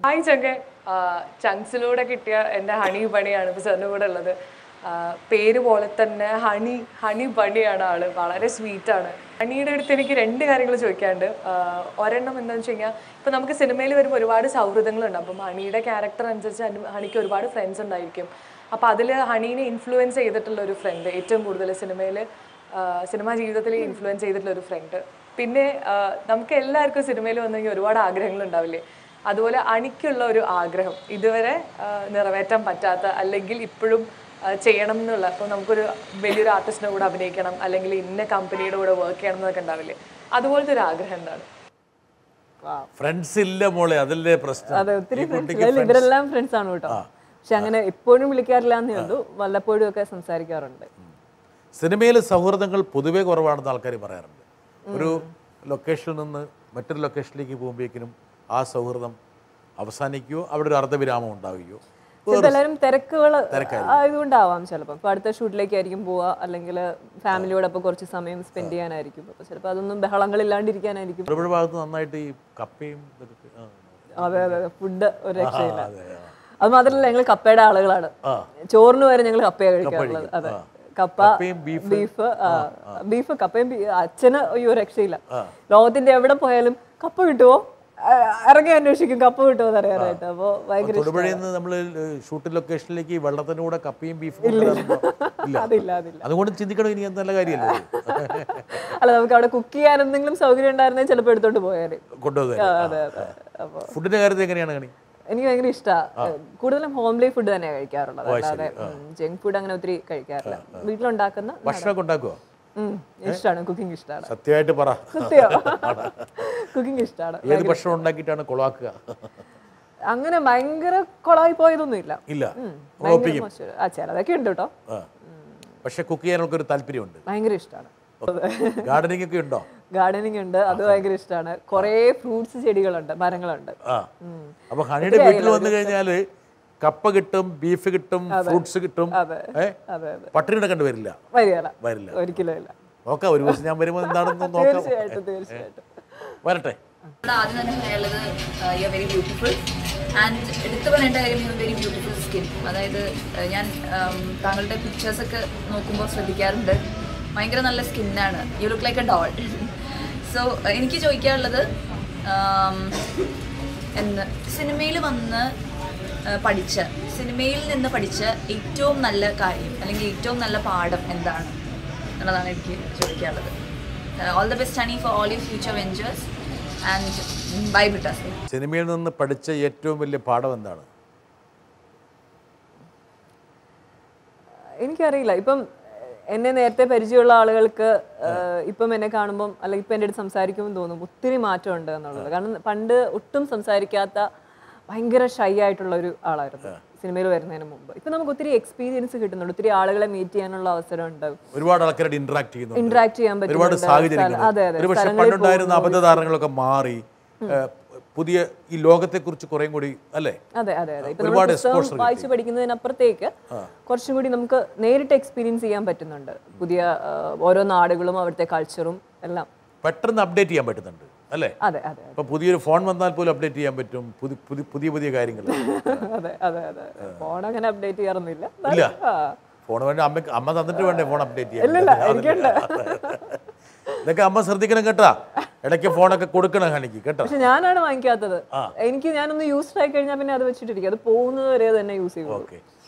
Hi ചങ്ക ചങ്സിലൂടെ കിട്ടിയ എൻ്റെ honey ബണിയാണ് ഇപ്പോൾ സാറിൻ്റെ കൂടെ ഉള്ളത് ആ, പേര് പോലെ തന്നെ ഹണി ഹണി ബണിയാണ് ആള് വളരെ സ്വീറ്റാണ് ഹണിയുടെ അടുത്ത് എനിക്ക് രണ്ട് കാര്യങ്ങൾ ചോദിക്കാണ്ട് ആ, ഒരെണ്ണം എന്താണെന്ന് വെച്ച് കഴിഞ്ഞാൽ ഇപ്പം നമുക്ക് സിനിമയിൽ വരുമ്പോൾ ഒരുപാട് സൗഹൃദങ്ങളുണ്ട് അപ്പം ഹണിയുടെ ക്യാരക്ടർ അനുസരിച്ച് ഹണി- ഹണിക്ക് ഒരുപാട് ഫ്രണ്ട്സ് ഉണ്ടായിരിക്കും അപ്പോൾ അതിൽ ഹണീനെ ഇൻഫ്ലുവൻസ് ചെയ്തിട്ടുള്ള ഒരു ഫ്രണ്ട് ഏറ്റവും കൂടുതൽ സിനിമയിൽ സിനിമാ ജീവിതത്തിൽ ഇൻഫ്ലുവൻസ് ചെയ്തിട്ടുള്ള ഒരു ഫ്രണ്ട് പിന്നെ ആ, നമുക്ക് എല്ലാവർക്കും സിനിമയിൽ വന്നു കഴിഞ്ഞാൽ ഒരുപാട് ആഗ്രഹങ്ങൾ ഉണ്ടാവില്ലേ അതുപോലെ അണിക്കുള്ള ഒരു ആഗ്രഹം ഇതുവരെ ആ, നിറവേറ്റാൻ പറ്റാത്ത അല്ലെങ്കിൽ ഇപ്പോഴും ആ, ചെയ്യണം എന്നുള്ള അപ്പോൾ നമുക്കൊരു വലിയൊരു ആർട്ടിസ്റ്റിൻ്റെ കൂടെ അഭിനയിക്കണം അല്ലെങ്കിൽ ഇന്ന കമ്പനിയുടെ കൂടെ വർക്ക് ചെയ്യണം എന്നൊക്കെ ഉണ്ടാവില്ലേ അതുപോലത്തെ ഒരു ആഗ്രഹം എന്താണ് ഫ്രണ്ട്സ് ഇല്ല മോളെ അതല്ലേ പ്രശ്നം അതെ ഒത്തിരി ഈ ഫ്രണ്ട്സ് കുട്ടിക്ക് ഇവരെല്ലാം ഫ്രണ്ട്സ് ആണ് കേട്ടോ പക്ഷെ അങ്ങനെ എപ്പോഴും വിളിക്കാറില്ല എന്നേ ഉള്ളൂ വല്ലപ്പോഴും ഒക്കെ സംസാരിക്കാറുണ്ട് സിനിമയിലെ സൗഹൃദങ്ങൾ പൊതുവേ കുറവാണെന്ന് ആൾക്കാർ പറയാറുണ്ട് ഒരു ലൊക്കേഷനിൽ നിന്ന് മറ്റൊരു ലൊക്കേഷനിലേക്ക് പോകുമ്പോഴേക്കിനും ആ സൗഹൃദം അവസാനിക്കുകയോ അവിടെ ഒരു അർദ്ധവിരാമം ഉണ്ടാവുകയോ ചിലപ്പോൾ എല്ലാവരും തിരക്കുകൾ ആയതുകൊണ്ടാവാം ചിലപ്പോൾ ഇപ്പോൾ അടുത്ത ഷൂട്ടിലേക്കായിരിക്കും പോവുക അല്ലെങ്കിൽ ഫാമിലിയോടൊപ്പം കുറച്ച് സമയം സ്പെൻഡ് ചെയ്യാനായിരിക്കും അപ്പോൾ ചിലപ്പോൾ അതൊന്നും ബഹളങ്ങളില്ലാണ്ടിരിക്കാനായിരിക്കും തൊടുപുഴ ഭാഗത്ത് നന്നായിട്ട് ഈ കപ്പയും ഇതൊക്കെ ആ. അതെ അതെ അതെ ഫുഡ് ഒരു രക്ഷയില്ല അത് മാത്രമല്ല ഞങ്ങൾ കപ്പയുടെ ആളുകളാണ് ചോറിന് വരെ ഞങ്ങൾ കപ്പയാണ് കഴിക്കാറുള്ളത് അതെ കപ്പ കപ്പയും ബീഫ് ബീഫ് ബീഫ് കപ്പയും ബീ- അച്ഛന് അയ്യോ രക്ഷയില്ല ലോകത്തിന്റെ എവിടെ പോയാലും കപ്പ കിട്ടുമോ ആ, ഇറങ്ങി അന്വേഷിക്കും കപ്പ കിട്ടുമോ എന്ന് അറിയാനായിട്ട് അപ്പോൾ ഭയങ്കര തൊടുപുഴയിൽ നിന്ന് നമ്മൾ ഷൂട്ടിംഗ് ലൊക്കേഷനിലേക്ക് ഈ വെള്ളത്തിൻ്റെ കൂടെ കപ്പയും ബീഫും കൊണ്ടുവരുമ്പോ ഇല്ല അതില്ല അതില്ല അതുകൊണ്ട് ചിന്തിക്കണം ഇനി എന്ത് നല്ല കാര്യമല്ലേ അല്ല നമുക്ക് അവിടെ കുക്ക് ചെയ്യാൻ എന്തെങ്കിലും സൗകര്യം ഉണ്ടായിരുന്നെങ്കിൽ ചിലപ്പോൾ എടുത്തോണ്ട് പോയാല് കൊണ്ടുവന്നത് അതെ അതെ അപ്പോൾ ഫുഡിന്റെ കാര്യത്തിൽ എങ്ങനെയാണ് കണി എനിക്ക് ഭയങ്കര ഇഷ്ടമാണ് കൂടുതലും ഹോംലി ഫുഡ് തന്നെയാണ് കഴിക്കാറുള്ളത് അല്ലാതെ ജങ്ക് ഫുഡ് അങ്ങനെ ഒത്തിരി കഴിക്കാറില്ല വീട്ടിലുണ്ടാക്കുന്ന ഭക്ഷണമൊക്കെ ഉണ്ടാക്കുമോ ഇഷ്ടമാണ് കുക്കിംഗ് ഇഷ്ടമാണ് സത്യമായിട്ട് പറ സത്യം കുക്കിംഗ് ഇഷ്ടമാണ് ഏത് ഭക്ഷണം ഉണ്ടാക്കിയിട്ടാണ് കൊളാക്കുക അങ്ങനെ ഭയങ്കര കൊളായി പോയതൊന്നും ഇല്ല ഇല്ല ഉം, നമ്മൾ ഭയങ്കര ഒപ്പിക്കും മോശം. ആ ചിലതൊക്കെ ഉണ്ട് കേട്ടോ ആ. പക്ഷെ കുക്ക് ചെയ്യാനൊക്കെ ഒരു താല്പര്യമുണ്ട് ഭയങ്കര ഇഷ്ടമാണ് ഗാർഡനിങ് ഒക്കെ ഉണ്ടോ ഗാർഡനിങ് ഉണ്ട് അത് ഭയങ്കര ഇഷ്ടമാണ് കുറേ ഫ്രൂട്ട്സ് ചെടികളുണ്ട് മരങ്ങളുണ്ട് ആ അപ്പൊ ഹണിയുടെ വീട്ടിൽ വന്നു കഴിഞ്ഞാല് കപ്പ കിട്ടും ബീഫ് കിട്ടും ഫ്രൂട്ട്സ് കിട്ടും അതെ ഏ അതെ അതെ പട്ടിണി കിടക്കേണ്ടി വരില്ല വരികയില്ല വരില്ല ഒരിക്കലും ഇല്ല നോക്കാം ഒരു ദിവസം ഞാൻ വരുമ്പോൾ എന്താണെന്ന് നോക്കാം തീർച്ചയായിട്ടും തീർച്ചയായിട്ടും വരട്ടെ ഇവിടെ ആദ്യം തന്നെ പറയാനുള്ളത് യു വെരി ബ്യൂട്ടിഫുൾ ആൻഡ് എടുത്തു പറയേണ്ട കാര്യം യു വെരി ബ്യൂട്ടിഫുൾ സ്കിൻ അതായത് uh, ഞാൻ um, താങ്കളുടെ പിക്ചേഴ്സ് ഒക്കെ നോക്കുമ്പോൾ ശ്രദ്ധിക്കാറുണ്ട് ഭയങ്കര നല്ല സ്കിന്നാണ് you look like a doll so എനിക്ക് ചോദിക്കാനുള്ളത് um, എന്ന് സിനിമയിൽ വന്ന് uh, പഠിച്ച സിനിമയിൽ നിന്ന് പഠിച്ച ഏറ്റവും നല്ല കാര്യം അല്ലെങ്കിൽ ഏറ്റവും നല്ല പാഠം എന്താണ് എന്നുള്ളതാണ് എനിക്ക് ചോദിക്കാനുള്ളത് all the best honey for all you future ventures and bye Brittas സിനിമയിൽ നിന്ന് പഠിച്ച ഏറ്റവും വലിയ പാഠം എന്താണ് എനിക്കറിയില്ല ഇപ്പം എന്നെ നേരത്തെ പരിചയമുള്ള ആളുകൾക്ക് ഏഹ്, ഇപ്പം എന്നെ കാണുമ്പം അല്ലെങ്കിൽ ഇപ്പം എൻ്റെ അടുത്ത് സംസാരിക്കുമ്പോൾ തോന്നും ഒത്തിരി മാറ്റമുണ്ട് എന്നുള്ളത് കാരണം പണ്ട് ഒട്ടും സംസാരിക്കാത്ത ഭയങ്കര ഷൈ ആയിട്ടുള്ള ഒരു ആളായിരുന്നു സിനിമയിൽ വരുന്നതിന് മുമ്പ് ഇപ്പം നമുക്ക് ഒത്തിരി എക്സ്പീരിയൻസ് കിട്ടുന്നുണ്ട് ഒത്തിരി ആളുകളെ മീറ്റ് ചെയ്യാനുള്ള അവസരം ഉണ്ട് ഒരുപാട് ആൾക്കാരോട് ഇന്ററാക്ട് ചെയ്യുന്നു ഇന്ററാക്ട് ചെയ്യാൻ ഒരുപാട് പറ്റുന്നുണ്ട് സാഹചര്യങ്ങൾ അതെ അതെ ഒരു പക്ഷെ സ്ഥലങ്ങളിൽ പണ്ടുണ്ടായിരുന്ന പോകുന്നു. അബദ്ധധാരണകളൊക്കെ മാറി ഏഹ്, പുതിയ ഈ ലോകത്തെ കുറിച്ച് കുറേം കൂടി അല്ലേ അതെ അതെ അതെ ഇപ്പൊ ഒരുപാട് നമ്മൾ പുസ്തകം exposure വായിച്ച് പഠിക്കുന്നതിനപ്പുറത്തേക്ക് കുറച്ചും കൂടി നമുക്ക് നേരിട്ട് എക്സ്പീരിയൻസ് ചെയ്യാൻ പറ്റുന്നുണ്ട് പുതിയ ആ, ഓരോ നാടുകളും അവിടുത്തെ കൾച്ചറും എല്ലാം പെട്ടെന്ന് അപ്ഡേറ്റ് ചെയ്യാൻ പറ്റുന്നുണ്ട് അല്ലേ അതെ അതെ ഇപ്പൊ പുതിയൊരു ഫോൺ വന്നാൽ പോലും അപ്ഡേറ്റ് ചെയ്യാൻ പറ്റും പുതി- പുതി- പുതിയ പുതിയ കാര്യങ്ങൾ അതെ അതെ അതെ ഫോൺ അങ്ങനെ അപ്ഡേറ്റ് ചെയ്യാറൊന്നുമില്ല ഇല്ല ആ. ഫോൺ വേണ്ടി അമ്മ അമ്മ തന്നിട്ട് വേണ്ടേ ഫോൺ അപ്ഡേറ്റ് ഇല്ലില്ല, ചെയ്യാൻ എനിക്കുണ്ട്. ഇതൊക്കെ അമ്മ ശ്രദ്ധിക്കണം കേട്ടാ ഇടയ്ക്ക് ഫോണൊക്കെ കൊടുക്കണം ഹണിക്ക് കേട്ടോ പക്ഷെ ഞാനാണ് വാങ്ങിക്കാത്തത് എനിക്ക് ഞാനൊന്ന് യൂസ്ഡ് ആയി കഴിഞ്ഞാൽ പിന്നെ അത് വെച്ചിട്ടിരിക്കും അത് പോകുന്നത് വരെ തന്നെ യൂസ് ചെയ്യും ഓക്കെ